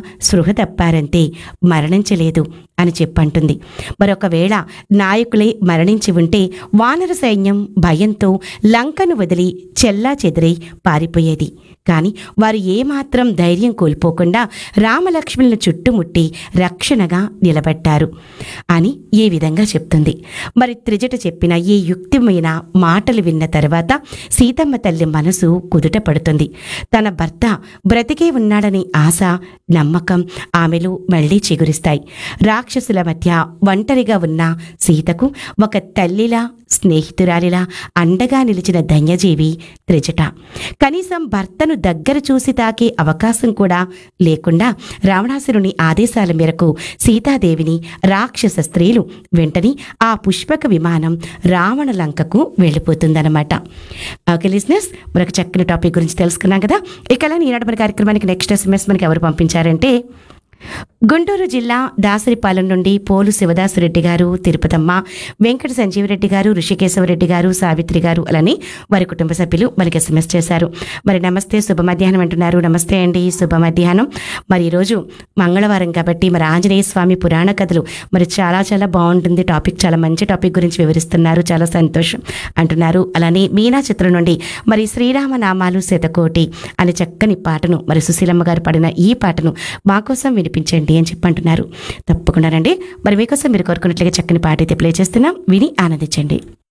స్పృహ తప్పారంతే మరణించలేదు అని చెప్పంటుంది మరొకవేళ నాయకులే మరణించి ఉంటే వానర సైన్యం భయంతో లంకను వదిలి చెల్లా చెదిరై పారిపోయేది కానీ వారు ఏమాత్రం ధైర్యం కోల్పోకుండా రామలక్ష్మణులను చుట్టుముట్టి రక్షణగా నిలబెట్టారు అని ఈ విధంగా చెప్తుంది మరి త్రిజట చెప్పిన ఈ యుక్తిమైన మాటలు విన్న తర్వాత సీతమ్మ తల్లి మనసు కుదుట పడుతుంది తన భర్త బ్రతికే ఉన్నాడని ఆశ నమ్మకం ఆమెలో మళ్ళీ చిగురిస్తాయి రాక్షసుల మధ్య ఒంటరిగా ఉన్న సీతకు ఒక తల్లిలా స్నేహితురాలిలా అండగా నిలిచిన ధన్యజీవి త్రిజట కనీసం భర్తను దగ్గర చూసి తాకే అవకాశం కూడా లేకుండా రావణాసురుని ఆదేశాల మేరకు సీతాదేవిని రాక్షస స్త్రీలు వెంటనే ఆ పుష్పక విమానం రావణ లంకకు వెళ్ళిపోతుందన్నమాట ఓకే లిజినెస్ మరొక చక్కని టాపిక్ గురించి తెలుసుకున్నాం కదా ఇక ఈనాడు మన కార్యక్రమానికి నెక్స్ట్ ఎస్ఎంఎస్ మనకి ఎవరు పంపించారంటే గుంటూరు జిల్లా దాసరిపాలెం నుండి పోలు శివదాసురెడ్డి గారు తిరుపతమ్మ వెంకట సంజీవరెడ్డి గారు ఋషికేశవరెడ్డి గారు సావిత్రి గారు అలానే వారి కుటుంబ సభ్యులు మనకి ఎస్ఎంఎస్ చేశారు మరి నమస్తే శుభ మధ్యాహ్నం అంటున్నారు నమస్తే అండి శుభ మధ్యాహ్నం మరి ఈరోజు మంగళవారం కాబట్టి మరి ఆంజనేయ స్వామి పురాణ కథలు మరి చాలా చాలా బాగుంటుంది టాపిక్ చాలా మంచి టాపిక్ గురించి వివరిస్తున్నారు చాలా సంతోషం అంటున్నారు అలానే మీనా చిత్రం నుండి మరి శ్రీరామ నామాలు శతకోటి అనే చక్కని పాటను మరి సుశీలమ్మ గారు పాడిన ఈ పాటను మా కోసం వినిపించండి అని చెప్పంటున్నారు తప్పకుండానండి మరి మీకోసం మీరు కోరుకున్నట్లుగా చక్కని పాట అయితే ప్లే చేస్తున్నాం విని ఆనందించండి